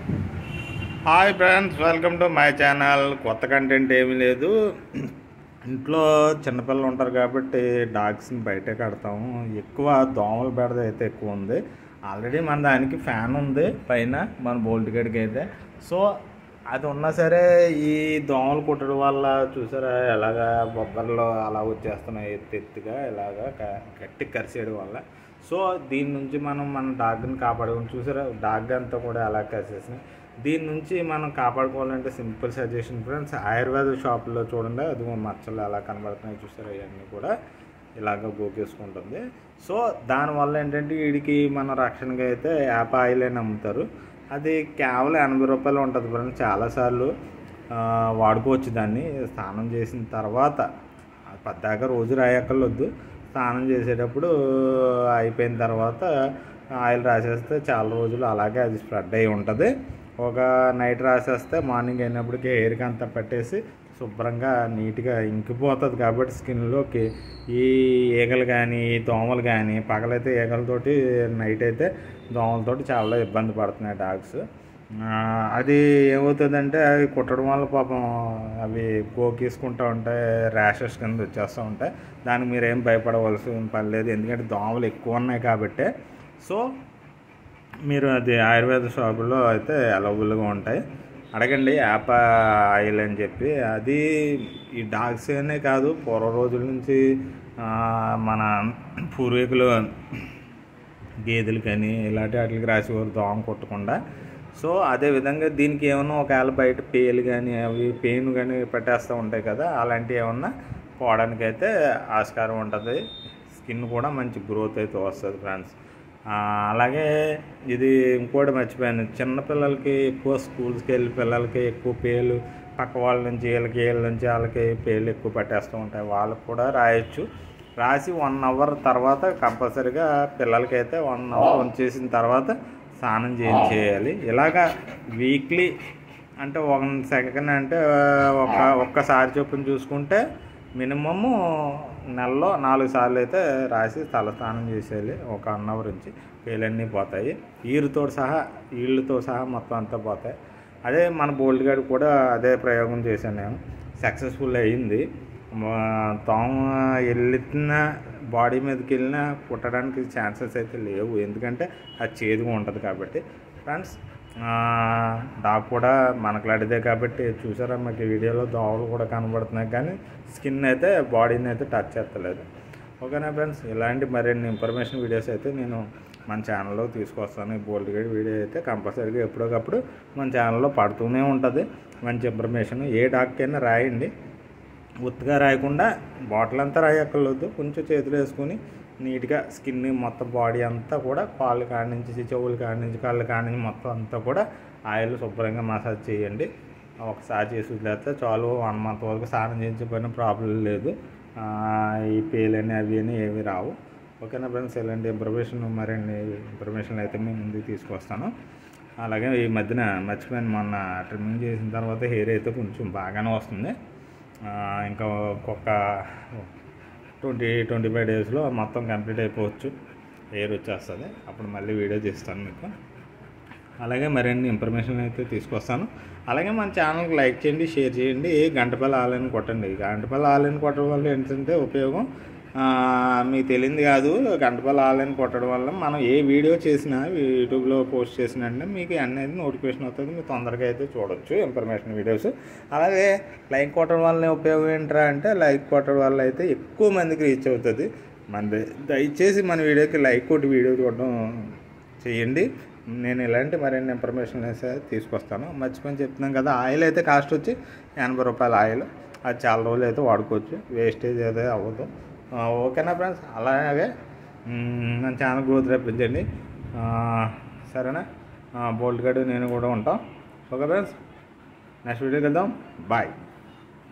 hi friends welcome to my channel కొత్త content ఏమీ లేదు ఇంట్లో చిన్నపిల్లలు ఉంటారు కాబట్టి డాగ్స్ని బయటే కడతాము ఎక్కువ దోమల బెడద అయితే ఎక్కువ ఉంది ఆల్రెడీ మన దానికి ఫ్యాన్ ఉంది పైన మన బోల్ట్ గడికి అయితే సో అది ఉన్నా సరే ఈ దోమలు కుట్టడం వల్ల చూసారా ఎలాగా బొబ్బర్లు అలా వచ్చేస్తున్నాయి ఎత్తు ఎత్తుగా ఇలాగా క- గట్టి కరిసేయడం వల్ల సో దీని నుంచి మనం మన డాగ్ని కాపాడుకుని చూసారా డాగ్ అంతా కూడా అలా కరిసేసినాయి దీని నుంచి మనం కాపాడుకోవాలంటే సింపుల్ సజెషన్ ఫ్రెండ్స్ ఆయుర్వేద షాపులో చూడండి అది మచ్చలు ఎలా కనబడుతున్నాయి చూసారా ఇవన్నీ కూడా ఇలాగ గోకేసుకుంటుంది సో దానివల్ల ఏంటంటే వీడికి మన రక్షణగా అయితే యాప్ ఆయిల్ అని అమ్ముతారు అది కేవలం ఎనభై రూపాయలు ఉంటుంది ఫ్రెండ్స్ చాలాసార్లు ఆ, వాడుకోవచ్చు దాన్ని స్నానం చేసిన తర్వాత అది పద్దాక రోజు రాయక్కర్లొద్దు స్నానం చేసేటప్పుడు అయిపోయిన తర్వాత ఆయిల్ రాసేస్తే చాలా రోజులు అలాగే అది స్ప్రెడ్ అయి ఉంటుంది ఒక నైట్ రాసేస్తే మార్నింగ్ అయినప్పటికీ హెయిర్కి అంతా పట్టేసి శుభ్రంగా నీట్గా ఇంకిపోతుంది కాబట్టి స్కిన్లోకి ఈ ఈగలు కానీ ఈ దోమలు కానీ పగలైతే ఈగలతోటి నైట్ అయితే దోమలతోటి చాలా ఇబ్బంది పడుతున్నాయి డాగ్స్ ఆ, అది ఏమవుతుందంటే అవి కుట్టడం వల్ల పాపం అవి గోకేసుకుంటూ ఉంటాయి ర్యాషెస్ కింద వచ్చేస్తూ ఉంటాయి దానికి మీరు ఏం భయపడవలసిన పని లేదు ఎందుకంటే దోమలు ఎక్కువ ఉన్నాయి కాబట్టి సో మీరు అది ఆయుర్వేద షాపులో అయితే అవైలబుల్గా ఉంటాయి అడగండి యాప ఆయిల్ అని చెప్పి అది ఈ డాగ్స్ అనే కాదు పూర్వ రోజుల నుంచి ఆ, మన పూర్వీకులు గేదెలు కానీ ఇలాంటి వాటికి రాసేవారు దోమ కొట్టకుండా సో అదే విధంగా దీనికి ఏమన్నా ఒకవేళ బయట పేలు కానీ అవి పెయిన్ కానీ పెట్టేస్తూ ఉంటాయి కదా అలాంటివి ఏమన్నా పోవడానికి అయితే ఆస్కారం ఉంటుంది స్కిన్ కూడా మంచి గ్రోత్ అయితే వస్తుంది ఫ్రెండ్స్ అలాగే ఇది ఇంకోటి మర్చిపోయాను చిన్నపిల్లలకి ఎక్కువ స్కూల్స్కి వెళ్ళి పిల్లలకి ఎక్కువ పేలు పక్క వాళ్ళ నుంచి వీళ్ళకి వీళ్ళ నుంచి వాళ్ళకి పేలు ఎక్కువ పట్టేస్తూ ఉంటాయి వాళ్ళకి కూడా రాయొచ్చు రాసి వన్ అవర్ తర్వాత కంపల్సరీగా పిల్లలకైతే వన్ అవర్ ఉంచేసిన తర్వాత స్నానం చేయించేయాలి ఇలాగా వీక్లీ అంటే ఒక సెకండ్ అంటే ఒక ఒక్కసారి చొప్పున చూసుకుంటే మినిమము నెలలో నాలుగు సార్లు అయితే రాసి తల స్నానం చేసేయాలి ఒక వన్ అవర్ నుంచి పేలన్నీ పోతాయి ఈరుతో సహా ఈళ్ళతో సహా మొత్తం అంతా పోతాయి అదే మన బోల్డ్ గార్డ్ కూడా అదే ప్రయోగం చేశాను నేను సక్సెస్ఫుల్ అయ్యింది మా- దోమ వెళ్ళిన బాడీ మీదకి వెళ్ళినా కుట్టడానికి ఛాన్సెస్ అయితే లేవు ఎందుకంటే అది చేదుగా ఉంటుంది కాబట్టి ఫ్రెండ్స్ డాగ్ కూడా మనకులాంటిదే కాబట్టి చూసారా మాకు ఈ వీడియోలో దోమలు కూడా కనబడుతున్నాయి కానీ స్కిన్ అయితే బాడీని అయితే టచ్ చేస్తలేదు ఓకేనా ఫ్రెండ్స్ ఇలాంటి మరిన్ని ఇన్ఫర్మేషన్ వీడియోస్ అయితే నేను మన ఛానల్లో తీసుకొస్తాను ఈ బోల్డ్ గైడ్ వీడియో అయితే కంపల్సరీగా ఎప్పటికప్పుడు మన ఛానల్లో పడుతూనే ఉంటుంది మంచి ఇన్ఫర్మేషన్ ఏ డాక్కైనా రాయండి ఉత్తుగా రాయకుండా బాటిల్ అంతా రాయక్కర్లేదు కొంచెం చేతులు వేసుకొని నీట్గా స్కిన్ మొత్తం బాడీ అంతా కూడా కాళ్ళు కాడి నుంచి చెవుల కాడి నుంచి కాళ్ళ కాడి నుంచి మొత్తం అంతా కూడా ఆయిల్ శుభ్రంగా మసాజ్ చేయండి ఒకసారి చేసి వదిలేస్తే చాలు వన్ మంత్ వరకు స్నానం చేయించకపోయినా ప్రాబ్లం లేదు ఆ, ఈ పేలని అవి అని ఏవి రావు ఓకేనా ఫ్రెండ్స్ ఇలాంటి ఇన్ఫర్మేషన్ మరిన్ని ఇన్ఫర్మేషన్ అయితే మేము ముందుకు తీసుకొస్తాను అలాగే ఈ మధ్యన మర్చిపోయాను మొన్న ట్రిమ్మింగ్ చేసిన తర్వాత హెయిర్ అయితే కొంచెం బాగానే వస్తుంది ఆ, ఇంకా ఒక్కొక్క ట్వంటీ ట్వంటీ ఫైవ్ డేస్లో మొత్తం కంప్లీట్ అయిపోవచ్చు హెయిర్ వచ్చేస్తుంది అప్పుడు మళ్ళీ వీడియో చేస్తాను మీకు అలాగే మరిన్ని ఇన్ఫర్మేషన్ అయితే తీసుకొస్తాను అలాగే మన ఛానల్కి లైక్ చేయండి షేర్ చేయండి గంటపల్లి ఆలని కొట్టండి గంటపల్లి ఆలని కొట్టడం వల్ల ఏంటంటే ఉపయోగం ఆ, మీకు తెలియంది కాదు గంటపల్లి ఆలని కొట్టడం వల్ల మనం ఏ వీడియో చేసినా యూట్యూబ్లో పోస్ట్ చేసిన వెంటనే మీకు అనేది నోటిఫికేషన్ అవుతుంది మీరు తొందరగా అయితే చూడొచ్చు ఇన్ఫర్మేషన్ వీడియోస్ అలాగే లైక్ కొట్టడం వల్ల ఉపయోగం ఏంట్రా అంటే లైక్ కొట్టడం వల్ల అయితే ఎక్కువ మందికి రీచ్ అవుతుంది మన దయచేసి మన వీడియోకి లైక్ కొట్టి వీడియో చూడడం చేయండి నేను ఇలాంటి మరిన్ని ఇన్ఫర్మేషన్ అయితే తీసుకొస్తాను మర్చిపోయి చెప్తున్నాం కదా ఆయిల్ అయితే కాస్ట్ వచ్చి ఎనభై రూపాయల ఆయిల్ అది చాలా రోజులు అయితే వాడుకోవచ్చు వేస్టేజ్ అయితే అవ్వదు ఆ, ఓకేనా ఫ్రెండ్స్ అలాగే మ్, మన ఛానల్ గ్రోత్ రప్పించండి ఆ, సరేనా బోల్డ్ గడు నేను కూడా ఉంటాం ఓకే ఫ్రెండ్స్ నెక్స్ట్ వీడియోకి వెళ్దాం బాయ్